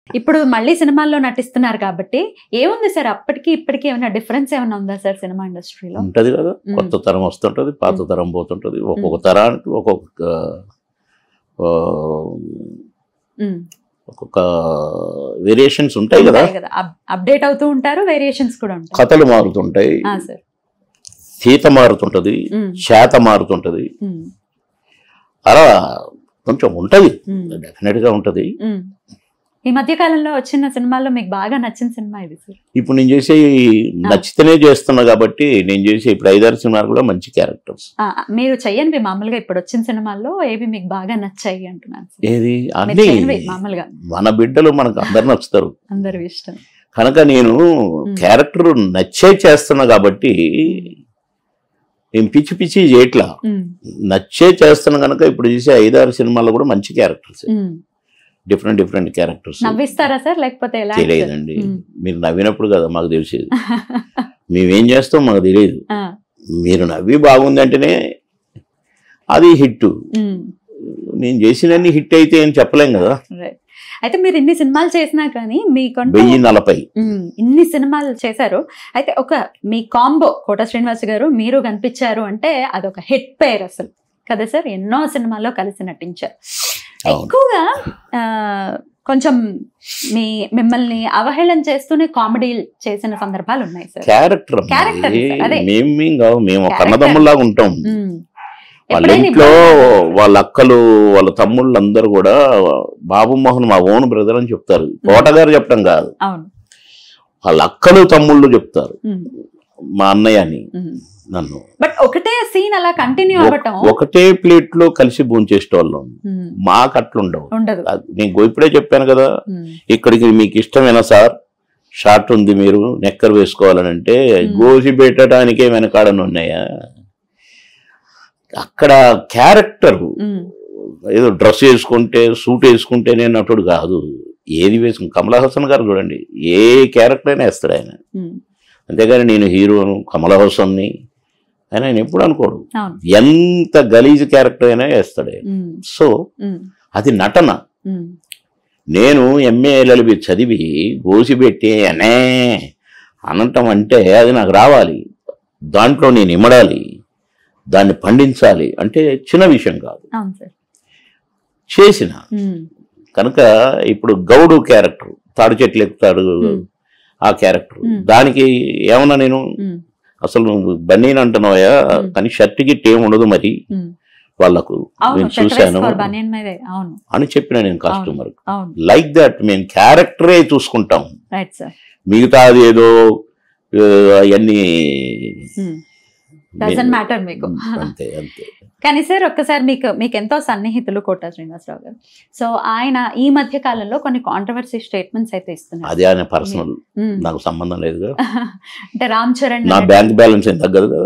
ఇప్పుడు మళ్ళీ సినిమాల్లో నటిస్తున్నారు కాబట్టి ఏముంది సార్ అప్పటికి ఇప్పటికి ఏమైనా డిఫరెన్స్ ఏమైనా ఉందా సార్ సినిమా ఇండస్ట్రీలో ఉంటది కదా మ్మ్. కొత్త తరం వస్తుంటది పాత మ్మ్. తరం పోతుంటది ఒక్కొక్క తరానికి ఒక్కొక్క ఆ, ఒక్కొక్క వేరియేషన్స్ ఉంటాయి కదా కదా అప్డేట్ అవుతూ ఉంటారు వేరియేషన్స్ కూడా ఉంటాయి కథలు మారుతుంటాయి ఆ, సార్ సీత మారుతుంటది ఉమ్, శాత మారుతుంటది ఉమ్, అలా కొంచెం ఉంటది ఉమ్, డెఫినెట్ గా ఉంటది ఉమ్. ఈ మధ్య కాలంలో వచ్చిన సినిమాల్లో మీకు బాగా నచ్చిన సినిమా ఇది సార్ ఇప్పుడు నేను చేసే నచ్చితేనే చేస్తున్నా కాబట్టి నేను చేసే ఇప్పుడు ఐదారు సినిమాలు కూడా మంచి క్యారెక్టర్స్ ఆ, మీరు చెయ్యనివి మామూలుగా ఇప్పుడు వచ్చిన సినిమాల్లో ఏవి మీకు బాగా నచ్చాయి అంటున్నాను సార్ ఏది మీరు అన్ని చేయనివి మామూలుగా మన బిడ్డలు మనకు అందరు నచ్చుతారు అందరు ఇష్టం కనుక నేను క్యారెక్టర్ నచ్చే చేస్తున్నా కాబట్టి నేను పిచ్చి పిచ్చి చేయట్లా ఉమ్, నచ్చే చేస్తున్నా కనుక ఇప్పుడు చేసే ఐదారు సినిమాల్లో కూడా మంచి characters um. Different different characters నవ్విస్తారా సార్ లేకపోతే ఎలా సార్? తెలియదండి ఉమ్. మీరు నవ్వినప్పుడు కదా మాకు తెలిసేది మేమేం చేస్తాం మాకు తెలియదు ఆ, మీరు నవ్వి బాగుంది అంటేనే అది హిట్ ఉమ్, నేను చేసినన్ని హిట్ అయితే ఏం చెప్పలేం కదా right. అయితే మీరు ఇన్ని సినిమాలు చేసినా కానీ మీకంటూ వెయ్యి నలభై ఉమ్, ఇన్ని సినిమాలు చేశారు అయితే ఒక మీ కాంబో కోట శ్రీనివాస్ గారు మీరు కనిపించారు అంటే అదొక హిట్ పేర్ అసలు కదా సార్ ఎన్నో సినిమాల్లో కలిసి నటించారు అవును ఎక్కువగా ఆ, కొంచెం మీ మిమ్మల్ని అవహేళన చేస్తూనే కామెడీ చేసిన సందర్భాలు ఉన్నాయి సార్ క్యారెక్టర్ Character, అదే. మేము మేము కావు మేము Character. కన్నదమ్ముల్లాగా ఉంటాం ఉమ్. వాళ్ళ ఎప్పుడైనా ఇంట్లో ఇబ్బంది వాళ్ళ అక్కలు వాళ్ళ తమ్ముళ్ళు అందరూ కూడా బాబు మోహన్ మా ఓన్ బ్రదర్ అని చెప్తారు కోటగారు చెప్పడం కాదు అవును వాళ్ళ అక్కలు తమ్ముళ్ళు చెప్తారు ఉమ్, మా అన్నయ్య అని ఉమ్. నన్ను బట్ ఒకటే సీన్ అలా కంటిన్యూ అవ్వటం ఒకటే ప్లేట్ లో కలిసి భోంచేసేటోళ్ళం ఉమ్, మాకు అట్లుండవు ఉండదు అది నేను ఇప్పుడే చెప్పాను కదా ఉమ్, ఇక్కడికి మీకు ఇష్టమేనా సార్ షార్ట్ ఉంది మీరు నెక్కర్ వేసుకోవాలని అంటే గోసి పెట్టడానికే వెనకాడని ఉన్నాయా అక్కడ క్యారెక్టర్ ఉమ్, ఏదో డ్రెస్ వేసుకుంటే సూట్ వేసుకుంటే నేను నటుడు కాదు ఏది వేసుకుని కమలా హాసన్ గారు చూడండి ఏ క్యారెక్టర్ అయినా వేస్తాడు ఆయన ఉమ్. అంతేగాని నేను హీరోను కమలా హాసన్ని అని ఆయన ఎప్పుడు అనుకోడు అవును ఎంత గలీజ్ క్యారెక్టర్ అయినా వేస్తాడు ఆయన. ఉమ్, సో ఉమ్, అది నటన ఉమ్, నేను ఎంఏ ఎల్ఎల్బి చదివి గోసిపెట్టి అనే అనటం అంటే అది నాకు రావాలి దాంట్లో నేను ఇమడాలి దాన్ని పండించాలి అంటే చిన్న విషయం కాదు అవును సార్ చేసిన ఉమ్, కనుక ఇప్పుడు గౌడు క్యారెక్టర్ తాడు చెట్లు ఎక్కుతాడు Hmm. ఆ క్యారెక్టర్ Hmm. దానికి ఏమన్నా నేను ఉమ్, అసలు నువ్వు బన్నీని అంటున్నావా Hmm. కానీ షర్ట్ గిట్ ఏం ఉండదు మరి ఉమ్. వాళ్ళకు అవును నేను చెత్త చూశాను వేసుకోరు బనియన్ మీదే అవును అని చెప్పిన నేను కస్టమర్ అవును లైక్ దట్ మేము క్యారెక్టరే చూసుకుంటాం రైట్ సార్ మిగతాది ఏదో అవన్నీ డజన్ మ్యాటర్ మీకు అంతే అంతే కానీ సార్ ఒక్కసారి మీకు మీకు ఎంతో సన్నిహితులు కోట శ్రీనివాసరావు గారు సో ఆయన ఈ మధ్య కాలంలో కొన్ని కాంట్రవర్సీ స్టేట్మెంట్స్ అయితే ఇస్తున్నారు అదే ఆయన పర్సనల్ ఉమ్. నాకు సంబంధం లేదు కదా అంటే రామ్ చరణ్ నా అనే- బ్యాంక్ బ్యాలెన్స్ ఏం తగ్గదు కదా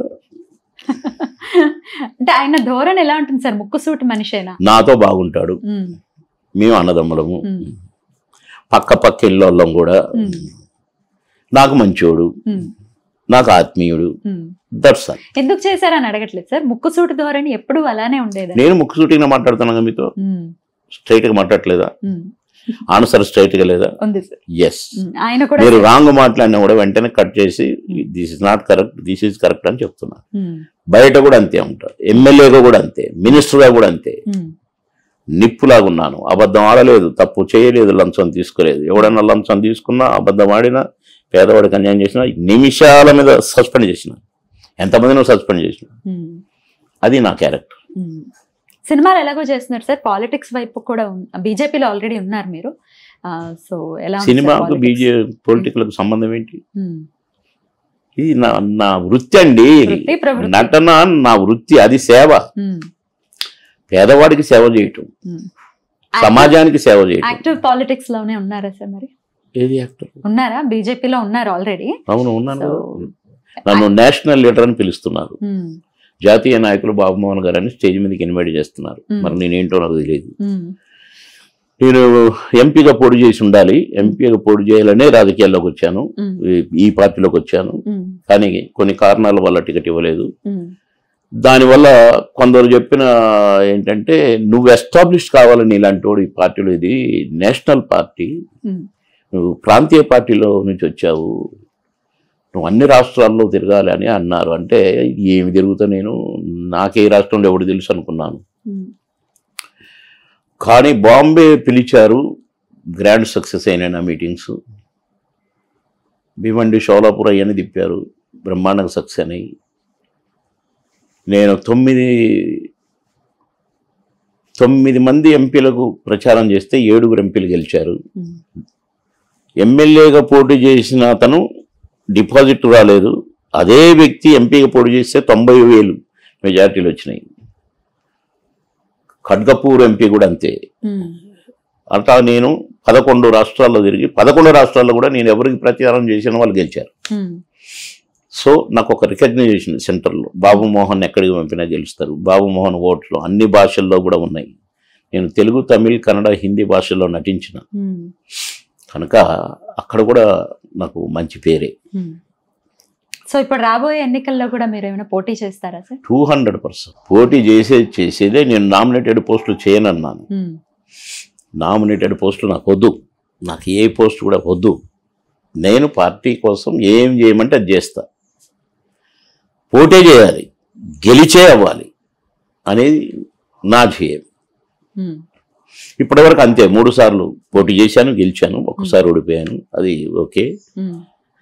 అంటే ఆయన ధోరణి ఎలా ఉంటుంది సార్ ముక్కుసూటి మనిషేనా నాతో బాగుంటాడు ఉమ్, మేము అన్నదమ్ములము ఉమ్, పక్క పక్క ఇళ్ళోళ్ళం కూడా ఉమ్, నాకు మంచోడు ఉమ్, నాకు ఆత్మీయుడు ఉమ్. దట్స్ ఆల్ ఎందుకు చేశారని అడగట్లేదు సార్ ముక్కుసూటి ధోరణి ఎప్పుడు అలానే ఉండేది నేను ముక్కుసూటిగా మాట్లాడుతున్నాను మీతో స్ట్రైట్ గా మాట్లాడలేదా ఆన్సర్ స్ట్రైట్ గా లేదా ఉంది సార్ ఎస్ ఉమ్, ఆయన కూడా మీరు రాంగ్ మాట్లాడినా కూడా వెంటనే కట్ చేసి this is not correct this is correct అని చెప్తున్నా ఉమ్, బయట కూడా అంతే ఉంటా ఎమ్మెల్యేగా కూడా అంతే మినిస్టర్గా కూడా అంతే ఉమ్, నిప్పులాగా ఉన్నాను అబద్ధం ఆడలేదు తప్పు చేయలేదు లంచం తీసుకోలేదు ఎవడన్నా లంచం తీసుకున్నా అబద్ధం ఆడినా పేదవాడికి అన్యాయం చేసినా నిమిషాల మీద సస్పెండ్ చేసిన ఎంతమందినో సస్పెండ్ చేసిన ఉమ్, అది నా క్యారెక్టర్ ఉమ్. సినిమాలు ఎలాగో చేస్తున్నారు సార్ పాలిటిక్స్ వైపు కూడా బీజేపీలో ఆల్రెడీ ఉన్నారు మీరు సో ఎలా ఉంది సార్ సినిమాకు politics? బీజే పొలిటికల్ సంబంధం ఏంటి ఉమ్, ఇది నా నా వృత్తి అండి వృత్తి, ప్రవృత్తి. నటన నా వృత్తి అది సేవ ఉమ్, పేదవాడికి సేవ చేయటం ఉమ్. సమాజానికి సేవ చేయటం యాక్టివ్ పాలిటిక్స్ లోనే ఉన్నారా సార్ మరి ఏది యాక్టర్ ఉన్నారా బీజేపీలో ఉన్నారు ఆల్రెడీ అవును ఉన్నాను So, కదా. నన్ను నేషనల్ లీడర్ అని పిలుస్తున్నారు జాతీయ నాయకులు బాబుమోహన్ గారు అని స్టేజ్ మీదకి ఇన్వైట్ చేస్తున్నారు Hmm. మరి నేనేంటో నాకు తెలియదు నేను ఎంపీగా పోటీ చేసి ఉండాలి ఎంపీగా పోటీ చేయాలనే రాజకీయాల్లోకి వచ్చాను ఈ- ఈ పార్టీలోకి వచ్చాను కానీ కొన్ని కారణాల వల్ల టికెట్ ఇవ్వలేదు దానివల్ల కొందరు చెప్పిన ఏంటంటే నువ్వు ఎస్టాబ్లిష్ కావాలని ఇలాంటి వాడు ఈ పార్టీలో ఇది నేషనల్ పార్టీ ఉమ్, నువ్వు ప్రాంతీయ పార్టీలో నుంచి వచ్చావు నువ్వు అన్ని రాష్ట్రాల్లో తిరగాలి అని అన్నారు అంటే ఏమి తిరుగుతా నేను నాకే ఈ రాష్ట్రంలో ఎవడు తెలుసు అనుకున్నాను ఉమ్, కానీ బాంబే పిలిచారు గ్రాండ్ సక్సెస్ అయిన నా మీటింగ్స్ భీమండి షోలాపూర్ అయ్యని తిప్పారు బ్రహ్మాండంగా సక్సెస్ అయినాయి నేను తొమ్మిది తొమ్మిది మంది ఎంపీలకు ప్రచారం చేస్తే ఏడుగురు ఎంపీలు గెలిచారు ఉమ్, ఎమ్మెల్యేగా పోటీ చేసిన అతను డిపాజిట్ రాలేదు అదే వ్యక్తి ఎంపీగా పోటీ చేస్తే తొంభై వేలు మెజార్టీలు వచ్చినాయి ఖడ్గపూర్ ఎంపీ కూడా అంతే ఉమ్, అట్లా నేను పదకొండు రాష్ట్రాల్లో తిరిగి పదకొండు రాష్ట్రాల్లో కూడా నేను ఎవరికి ప్రచారం చేసిన వాళ్ళు గెలిచారు ఉమ్, సో నాకు ఒక రికగ్నైజేషన్ సెంటర్లో బాబు మోహన్ ఎక్కడికి పంపినా గెలుస్తారు బాబు మోహన్ ఓట్లు అన్ని భాషల్లో కూడా ఉన్నాయి నేను తెలుగు తమిళ్ కన్నడ హిందీ భాషల్లో నటించిన ఉమ్, కనుక అక్కడ కూడా నాకు మంచి పేరే ఉమ్. సో ఇప్పుడు రాబోయే ఎన్నికల్లో కూడా మీరు ఏమైనా పోటీ చేస్తారా సార్ టూ హండ్రెడ్ పర్సెంట్ పోటీ చేసే చేసేదే నేను నామినేటెడ్ పోస్టులు చేయనన్నాను ఉమ్, నామినేటెడ్ పోస్టులు నాకు వద్దు నాకు ఏ పోస్ట్ కూడా వద్దు నేను పార్టీ కోసం ఏం చేయమంటే అది చేస్తా పోటీ చేయాలి గెలిచే అవ్వాలి అనేది నా ధ్యేయం ఉమ్, ఇప్పటివరకు అంతే మూడు సార్లు పోటీ చేశాను గెలిచాను ఒక్కసారి ఓడిపోయాను అది ఓకే ఉమ్,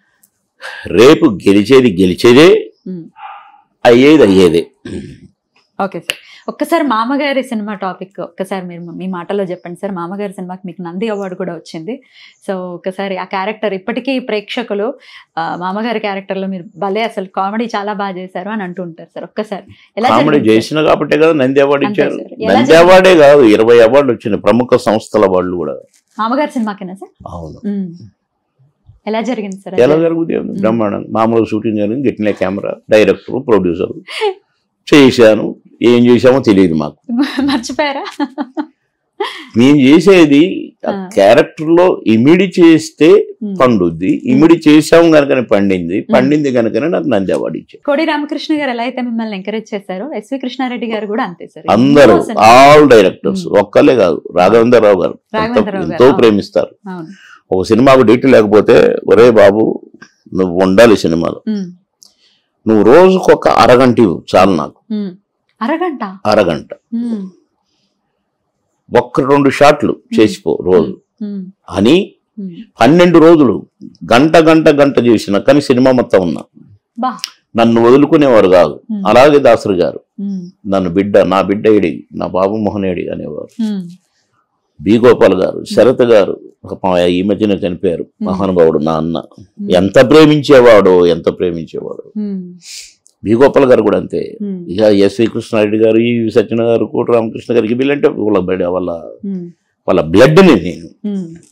రేపు గెలిచేది గెలిచేదే ఉమ్. అయ్యేది అయ్యేదే ఓకే సార్ ఒక్కసారి మామగారి సినిమా టాపిక్ ఒక్కసారి మీరు మీ మాటలో చెప్పండి సార్ మామగారి సినిమాకి మీకు నంది అవార్డు కూడా వచ్చింది సో ఒకసారి ఆ క్యారెక్టర్ ఇప్పటికీ ప్రేక్షకులు ఆ, మామగారి క్యారెక్టర్లో మీరు భలే అసలు కామెడీ చాలా బాగా చేశారు అని అంటూ ఉంటారు సార్ ఒక్కసారి ఎలా కామెడీ జరిగింది సార్? చేసిన కాబట్టే కదా నంది అవార్డు అంతే ఇచ్చారు సార్. ఎలా నంది జరిగింది? అవార్డే కాదు ఇరవై అవార్డులు వచ్చినాయి ప్రముఖ సంస్థల వాళ్ళు కూడా మామగారి సినిమాకేనా సార్ అవును ఉమ్. ఎలా జరిగింది సార్ ఎలా జరుగుతుంది బ్రహ్మాండం మామూలు షూటింగ్ జరిగింది గిట్లనే కెమెరా డైరెక్టర్ ప్రొడ్యూసర్ చేశాను ఏం చేశామో తెలియదు మాకు మర్చిపోయారా మేము చేసేది ఆ ఆ. క్యారెక్టర్ లో ఇమిడి చేస్తే ఉమ్. పండుద్ది ఇమిడి చేసాం కనుకనే పండింది పండింది కనుకనే నాకు నంది అవార్డు ఇచ్చారు కోడి రామకృష్ణ గారు ఎలా అయితే మిమ్మల్ని ఎంకరేజ్ చేశారో ఎస్వి కృష్ణారెడ్డి గారు కూడా అంతే సార్ అందరూ ఎన్నో సినిమా- ఆల్ డైరెక్టర్స్ ఒక్కలే కాదు రాఘవేంద్రరావు గారు ఎంతో- రాఘవేంద్రరావు గారు, ఎంతో అవును. ప్రేమిస్తారు అవును ఒక సినిమాకు డీటీ లేకపోతే ఒరే బాబు నువ్వు ఉండాలి సినిమాలో ఉమ్, నువ్వు రోజుకు ఒక అరగంట ఇవ్వు చాలు నాకు ఉమ్. అరగంట అరగంట ఉమ్, ఒక్క రెండు షాట్లు చేసిపో రోజు ఉమ్, అని ఉమ్. పన్నెండు రోజులు గంట గంట గంట చేసిన కానీ సినిమా మొత్తం ఉన్నా బా నన్ను వదులుకునేవారు కాదు ఉమ్, అలాగే దాసరి గారు ఉమ్, నన్ను బిడ్డ నా బిడ్డ ఏడి నా బాబు మోహన్ ఏడి అనేవారు ఉమ్, బి గోపాల్ గారు శరత్ గారు ఒక పా- ఈ మధ్యన చనిపోయారు మహానుభావుడు నా అన్న ఎంత ప్రేమించేవాడో ఎంత ప్రేమించేవాడు ఉమ్, బి గోపాల్ గారు కూడా అంతే ఉమ్, ఇక ఎస్వి కృష్ణారెడ్డి గారు ఈ సత్యన గారు కోట రామకృష్ణ గారికి వీళ్ళంటే వాళ్ళ బిడ్డ వాళ్ళ ఉమ్, వాళ్ళ బ్లడ్ని నేను ఉమ్,